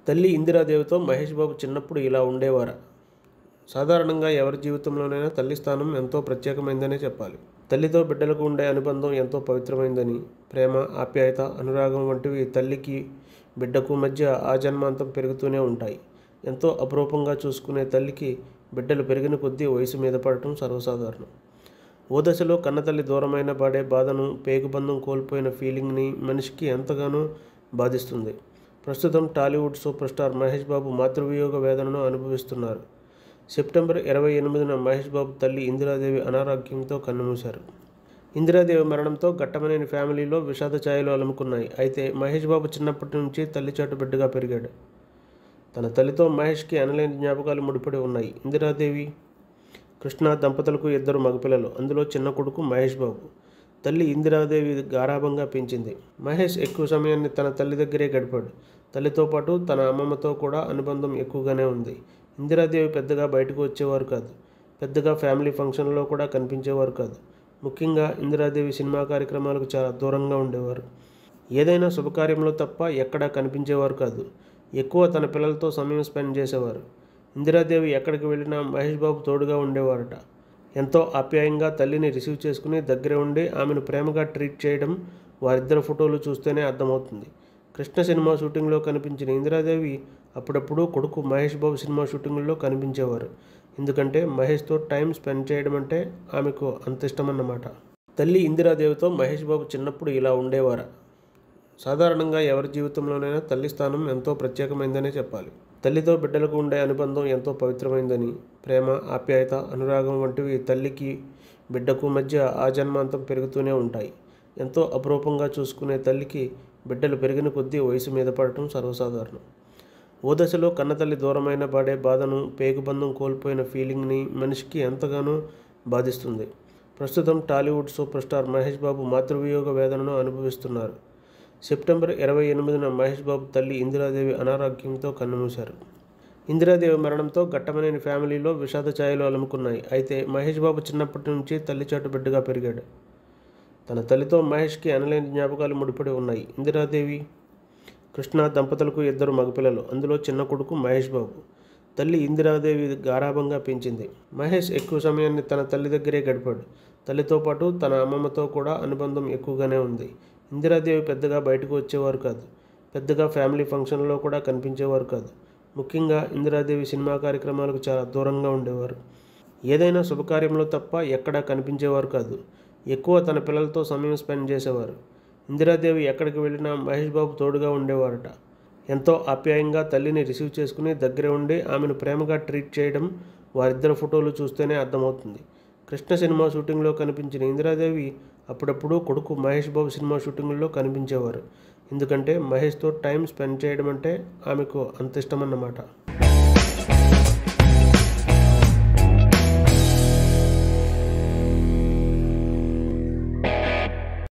తల్లి ఇందిరాదేవితో మహేష్ బాబు చిన్నప్పుడు ఇలా ఉండేవారా సాధారణంగా ఎవరి జీవితంలోనైనా తల్లి స్థానం ఎంతో ప్రత్యేకమైందనే చెప్పాలి తల్లితో బిడ్డలకు ఉండే అనుబంధం ఎంతో పవిత్రమైందని ప్రేమ ఆప్యాయత అనురాగం వంటివి తల్లికి బిడ్డకు మధ్య ఆజన్మాంతం పెరుగుతూనే ఉంటాయి ఎంతో అపురూపంగా చూసుకునే తల్లికి బిడ్డలు పెరిగిన కొద్దీ వయసు మీద పడటం సర్వసాధారణం ఓ దశలో కన్నతల్లి దూరమైన పడే బాధను పేగుబంధం కోల్పోయిన ఫీలింగ్ని మనిషికి ఎంతగానో బాధిస్తుంది ప్రస్తుతం Tollywood super star Mahesh Babu మాతృవియోగ వేదనను అనుభవిస్తున్నారు సెప్టెంబర్ ఇరవై ఎనిమిదిన మహేష్ బాబు తల్లి ఇందిరాదేవి అనారోగ్యంతో కన్నుమూశారు ఇందిరాదేవి మరణంతో గట్టమనేని ఫ్యామిలీలో విషాద ఛాయలు అలుముకున్నాయి అయితే మహేష్ బాబు చిన్నప్పటి నుంచి తల్లి చాటు బిడ్డగా పెరిగాడు తన తల్లితో మహేష్కి అనలేని జ్ఞాపకాలు ముడిపడి ఉన్నాయి ఇందిరాదేవి కృష్ణ దంపతులకు ఇద్దరు మగపిల్లలు అందులో చిన్న కొడుకు మహేష్ బాబు తల్లి ఇందిరాదేవి గారాభంగా పెంచింది మహేష్ ఎక్కువ సమయాన్ని తన తల్లి దగ్గరే గడిపాడు తల్లితో పాటు తన అమ్మమ్మతో కూడా అనుబంధం ఎక్కువగానే ఉంది ఇందిరాదేవి పెద్దగా బయటకు వచ్చేవారు కాదు పెద్దగా ఫ్యామిలీ ఫంక్షన్లో కూడా కనిపించేవారు కాదు ముఖ్యంగా ఇందిరాదేవి సినిమా కార్యక్రమాలకు చాలా దూరంగా ఉండేవారు ఏదైనా శుభకార్యంలో తప్ప ఎక్కడా కనిపించేవారు కాదు ఎక్కువ తన పిల్లలతో సమయం స్పెండ్ చేసేవారు ఇందిరాదేవి ఎక్కడికి వెళ్ళినా మహేష్ బాబు తోడుగా ఉండేవారట ఎంతో ఆప్యాయంగా తల్లిని రిసీవ్ చేసుకుని దగ్గర ఉండి ఆమెను ప్రేమగా ట్రీట్ చేయడం వారిద్దరి ఫోటోలు చూస్తేనే అర్థమవుతుంది కృష్ణ సినిమా షూటింగ్లో కనిపించిన ఇందిరాదేవి అప్పుడప్పుడు కొడుకు మహేష్ బాబు సినిమా షూటింగ్లో కనిపించేవారు ఎందుకంటే మహేష్తో టైం స్పెండ్ చేయడం అంటే ఆమెకు అంత ఇష్టమన్నమాట తల్లి ఇందిరాదేవితో మహేష్ బాబు చిన్నప్పుడు ఇలా ఉండేవారా సాధారణంగా ఎవరి జీవితంలోనైనా తల్లి స్థానం ఎంతో ప్రత్యేకమైందనే చెప్పాలి తల్లితో బిడ్డలకు ఉండే అనుబంధం ఎంతో పవిత్రమైందని ప్రేమ ఆప్యాయత అనురాగం వంటివి తల్లికి బిడ్డకు మధ్య ఆజన్మాంతం పెరుగుతూనే ఉంటాయి ఎంతో అపురూపంగా చూసుకునే తల్లికి బిడ్డలు పెరిగిన కొద్దీ వయసు మీద పడటం సర్వసాధారణం ఓ దశలో కన్నతల్లి దూరమైన పడే బాధను పేగుబంధం కోల్పోయిన ఫీలింగ్ని మనిషికి ఎంతగానో బాధిస్తుంది ప్రస్తుతం Tollywood super star Mahesh Babu మాతృవియోగ వేదనను అనుభవిస్తున్నారు సెప్టెంబర్ ఇరవై ఎనిమిదిన మహేష్ బాబు తల్లి ఇందిరాదేవి అనారోగ్యంతో కన్నుమూశారు ఇందిరాదేవి మరణంతో గట్టమనేని ఫ్యామిలీలో విషాద ఛాయలు అలుముకున్నాయి అయితే మహేష్ బాబు చిన్నప్పటి నుంచి తల్లి చాటు బిడ్డగా పెరిగాడు తన తల్లితో మహేష్కి అనలేని జ్ఞాపకాలు ముడిపడి ఉన్నాయి ఇందిరాదేవి కృష్ణ దంపతులకు ఇద్దరు మగపిల్లలు అందులో చిన్న కొడుకు మహేష్ బాబు తల్లి ఇందిరాదేవి గారాభంగా పెంచింది మహేష్ ఎక్కువ సమయాన్ని తన తల్లి దగ్గరే గడిపాడు తల్లితో పాటు తన అమ్మమ్మతో కూడా అనుబంధం ఎక్కువగానే ఉంది ఇందిరాదేవి పెద్దగా బయటకు వచ్చేవారు కాదు పెద్దగా ఫ్యామిలీ ఫంక్షన్లో కూడా కనిపించేవారు కాదు ముఖ్యంగా ఇందిరాదేవి సినిమా కార్యక్రమాలకు చాలా దూరంగా ఉండేవారు ఏదైనా శుభకార్యంలో తప్ప ఎక్కడా కనిపించేవారు కాదు ఎక్కువ తన పిల్లలతో సమయం స్పెండ్ చేసేవారు ఇందిరాదేవి ఎక్కడికి వెళ్ళినా మహేష్ బాబు తోడుగా ఉండేవారట ఎంతో ఆప్యాయంగా తల్లిని రిసీవ్ చేసుకుని దగ్గర ఉండి ఆమెను ప్రేమగా ట్రీట్ చేయడం వారిద్దరి ఫోటోలు చూస్తేనే అర్థమవుతుంది కృష్ణ సినిమా షూటింగ్లో కనిపించిన ఇందిరాదేవి అప్పుడప్పుడు కొడుకు మహేష్ బాబు సినిమా షూటింగ్లో కనిపించేవారు ఎందుకంటే మహేష్తో టైం స్పెండ్ చేయడం అంటే ఆమెకు అంత ఇష్టమన్నమాట